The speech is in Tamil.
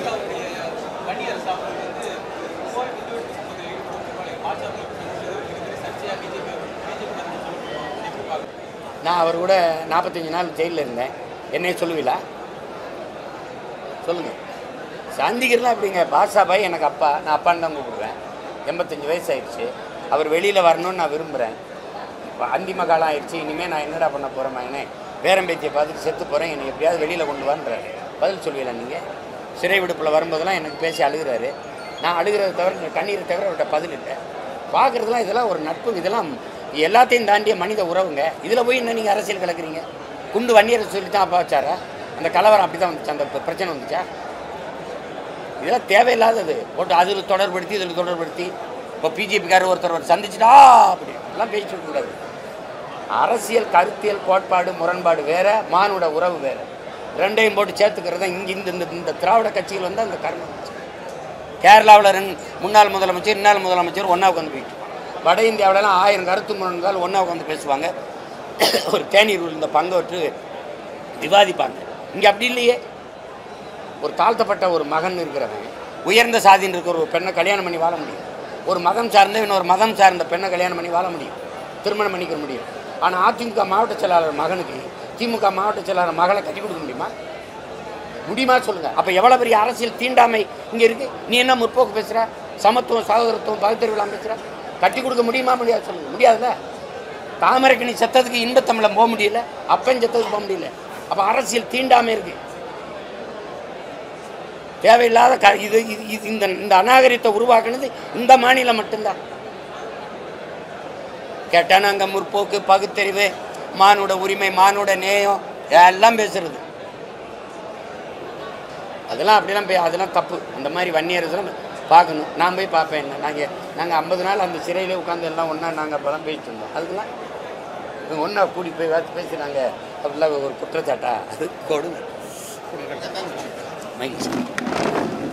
அவருடைய வன்னி அரசாங்கம் வந்து மூவாயிரத்தி இருபத்தி ஒன்பது ஈடுபட்டு பாஜக சர்ச்சையாக பிஜேபி பிஜேபி எப்படி பார்க்குறீங்க நான் அவர் கூட நாற்பத்தஞ்சு நாள் ஜெயிலில் இருந்தேன் என்னைய சொல்லுவீங்களா சொல்லுங்கள் சந்திக்கிறலாம் அப்படிங்க பாஷா பாய் எனக்கு அப்பா நான் அப்பான்னு தான் கூப்பிடுவேன் எண்பத்தஞ்சு வயசு ஆயிடுச்சு அவர் வெளியில் வரணும்னு நான் விரும்புகிறேன் இப்போ அந்திம காலம் ஆயிடுச்சு இனிமேல் நான் என்னடா பண்ண போகிறேன் மகனே பேரம்பேத்தியை பார்த்துட்டு செத்து போகிறேன் என்னை எப்படியாவது வெளியில் கொண்டு வான்றாரு பதில் சொல்லுவீங்களா நீங்கள் சிறை விடுப்பில் வரும்போதெல்லாம் எனக்கு பேசி அழுகிறாரு நான் அழுகிறத தவிர இந்த கண்ணீரை தவிர அவர்கிட்ட பதில் இல்லை பார்க்குறதுலாம் இதெல்லாம் ஒரு நட்பு இதெல்லாம் எல்லாத்தையும் தாண்டிய மனித உறவுங்க இதில் போய் என்ன நீங்கள் அரசியல் கலக்குறீங்க குண்டு வன்னியரை சொல்லி தான் அப்பா வச்சாரா அந்த கலவரம் அப்படி தான் வந்துச்சு அந்த பிர- பிரச்சனை வந்துச்சா இதெல்லாம் தேவையில்லாதது போட்டு அதில் தொடர்படுத்தி இதில் தொடர்படுத்தி இப்போ பிஜேபிக்காரர் ஒருத்தர் ஒரு சந்திச்சுட்டா அப்படி எல்லாம் பேசிட்டு கூடாது அரசியல் கருத்தியல் கோட்பாடு முரண்பாடு வேற மானுட உறவு வேற ரெண்டையும் போட்டு சேர்த்துக்கிறது தான் இங்கே இந்த இந்த- இந்த திராவிட கட்சிகள் வந்து அந்த கர்மம் வந்துச்சு. கேரளாவில் ரெண்டு முன்னாள் முதலமைச்சர் இன்னாள் முதலமைச்சர் ஒன்றா உட்காந்து போயிட்டு வட இந்தியாவிலலாம் ஆயிரம் கருத்து முரண்கள் ஒன்றா உட்காந்து பேசுவாங்க ஒரு தேநீர் இந்த பங்கோற்று விவாதிப்பாங்க இங்கே அப்படி இல்லையே ஒரு தாழ்த்தப்பட்ட ஒரு மகன் இருக்கிறவன் உயர்ந்த சாதின்னு இருக்கிற ஒரு பெண்ணை கல்யாணம் பண்ணி வாழ முடியும் ஒரு மதம் சார்ந்த இன்னொரு மதம் சார்ந்த பெண்ணை கல்யாணம் பண்ணி வாழ முடியும் திருமணம் பண்ணிக்க முடியும் ஆனால் அதிமுக மாவட்ட செயலாளர் மகனுக்கு திமுக மாவட்ட செயலாளர் மகளை கட்டி கொடுக்க முடியுமா முடியுமா சொல்லுங்க அப்போ எவ்வளோ பெரிய அரசியல் தீண்டாமை இங்கே இருக்கு நீ என்ன முற்போக்கு பேசுகிற சமத்துவம் சகோதரத்துவம் பகுத்தறிவுலாம் பேசுகிற கட்டி கொடுக்க முடியுமா முடியாது சொல்லுங்க முடியாதுல்ல தாமரைக்கணி செத்ததுக்கு இன்பத்தமிழம் போக முடியல அப்பன் செத்ததுக்கு போக முடியல அப்போ அரசியல் தீண்டாமை இருக்கு தேவையில்லாத க இது இது- இது இந்த இந்த அநாகரிகத்தை உருவாக்குனது இந்த மாநிலம் மட்டும்தான் கேட்டால் நாங்கள் முற்போக்கு பகுத்தறிவு மானுட உரிமை மானுட நேயம் எல்லாம் பேசுறது அதெல்லாம் அப்படிலாம் போய் அதெல்லாம் தப்பு அந்த மாதிரி வன்னியர்ஸ்லாம் பார்க்கணும் நான் போய் பார்ப்பேன் என்ன நாங்கள் நாங்கள் ஐம்பது நாள் அந்த சிறையிலே உட்காந்து எல்லாம் ஒன்றா நாங்கள் அப்போலாம் பேசிட்டு இருந்தோம் அதுக்கெல்லாம் இவங்க ஒன்றா கூடி போய் பார்த்து பேசி நாங்கள் அப்படிலாம் ஒரு குற்றச்சாட்டா அது கொடுங்க மகிழ்ச்சி